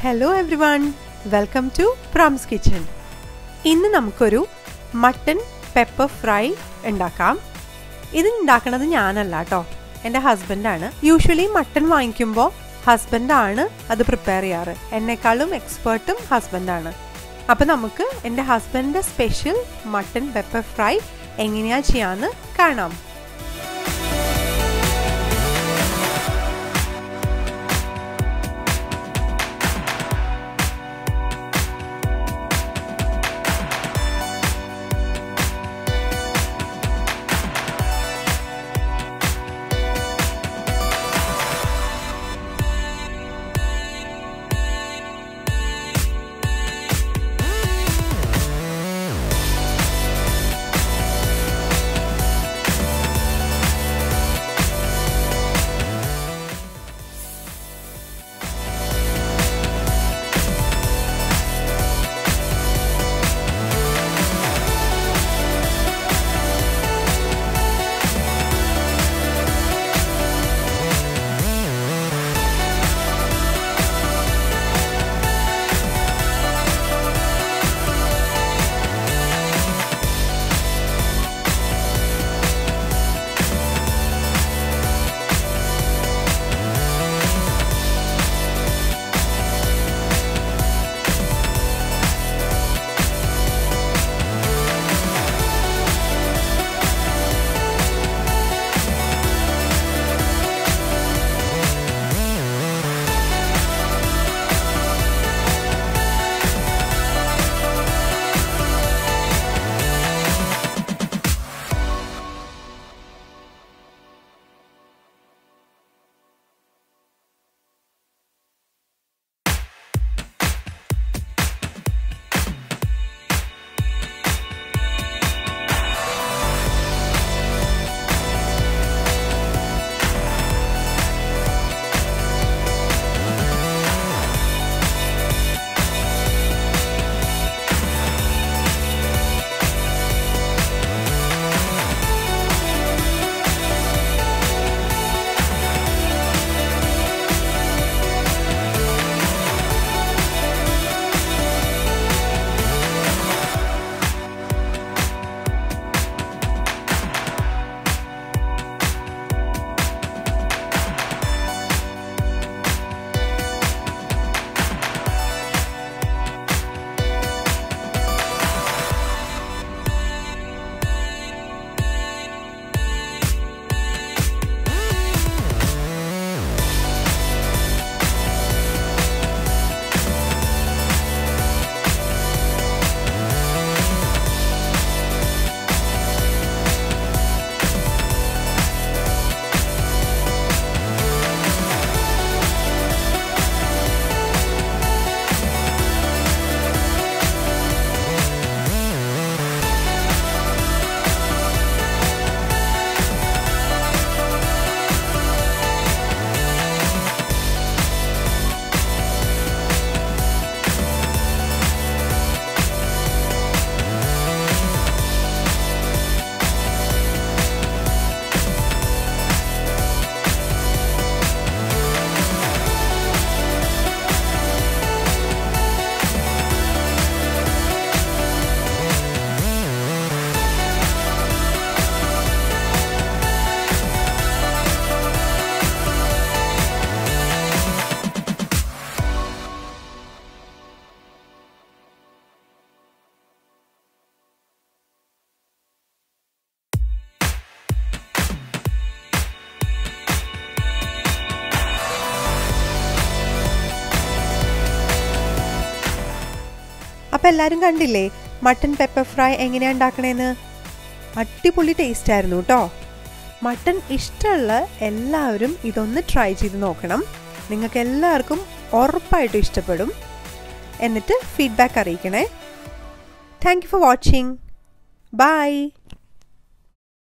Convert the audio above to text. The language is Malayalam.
hello everyone welcome to Prams kitchen ഇന്ന് നമുക്കൊരു മട്ടൺ പെപ്പർ ഫ്രൈ ഉണ്ടാക്കാം ഇത് ഉണ്ടാക്കണത് ഞാനല്ല കേട്ടോ എൻ്റെ ഹസ്ബൻഡാണ് യൂഷ്വലി മട്ടൺ വാങ്ങിക്കുമ്പോൾ ഹസ്ബൻഡാണ് അത് പ്രിപ്പയർ ചെയ്യാറ് എന്നെക്കാളും എക്സ്പേർട്ടും ഹസ്ബൻഡാണ് അപ്പോൾ നമുക്ക് എൻ്റെ ഹസ്ബൻഡിൻ്റെ സ്പെഷ്യൽ മട്ടൺ പെപ്പർ ഫ്രൈ എങ്ങനെയാ ചെയ്യാന്ന് കാണാം അപ്പോൾ എല്ലാവരും കണ്ടില്ലേ മട്ടൺ പെപ്പർ ഫ്രൈ എങ്ങനെയാണ് ഉണ്ടാക്കണേന്ന് അടിപൊളി ടേസ്റ്റ് ആയിരുന്നു കേട്ടോ മട്ടൺ ഇഷ്ടമുള്ള എല്ലാവരും ഇതൊന്ന് ട്രൈ ചെയ്ത് നോക്കണം നിങ്ങൾക്ക് എല്ലാവർക്കും ഉറപ്പായിട്ടും ഇഷ്ടപ്പെടും എന്നിട്ട് ഫീഡ്ബാക്ക് അറിയിക്കണേ thank you for watching by